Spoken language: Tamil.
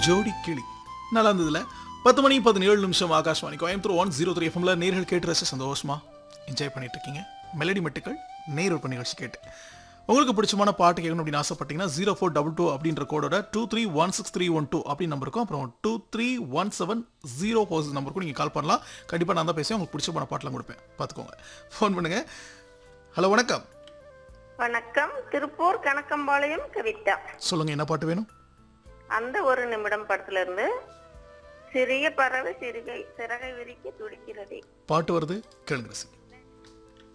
ஜோடி கிளி நல்லா இருந்ததுல பத்து மணி பதினேழு நிமிஷம் Akashvani Coimbatore one zero three எஃப்எம்ல நேர்கள் கேட்டு ரசிச்சு சந்தோஷமா என்ஜாய் பண்ணிட்டு இருக்கீங்க மெலடி மெட்டுக்கள் நேரு நிகழ்ச்சி கேட்டு உங்களுக்கு பிடிச்சமான பாட்டு கேட்கணும் அப்படின்னு ஆசைப்பட்டீங்கன்னா ஜீரோ ஃபோர் டபுள் டூ அப்படின்ற கோடோட two three one six three one two அப்படின்னு நம்பருக்கும் அப்புறம் two three one seven zero four நம்பருக்கும் நீங்கள் கால் பண்ணலாம் கண்டிப்பாக நான் தான் பேசுவேன் உங்களுக்கு பிடிச்சமான பாட்டெலாம் கொடுப்பேன் பார்த்துக்கோங்க ஃபோன் பண்ணுங்க ஹலோ வணக்கம் வணக்கம் திருப்பூர் கணக்கம்பாளையம் கவிதா சொல்லுங்க என்ன பாட்டு வேணும் அந்த ஒரு நிமிடம் படத்துல இருந்து சிறிய பறவை சிறுகை சிறகை விரிக்க துடிக்கிறதே பாட்டு வருது கேளுங்க ரசி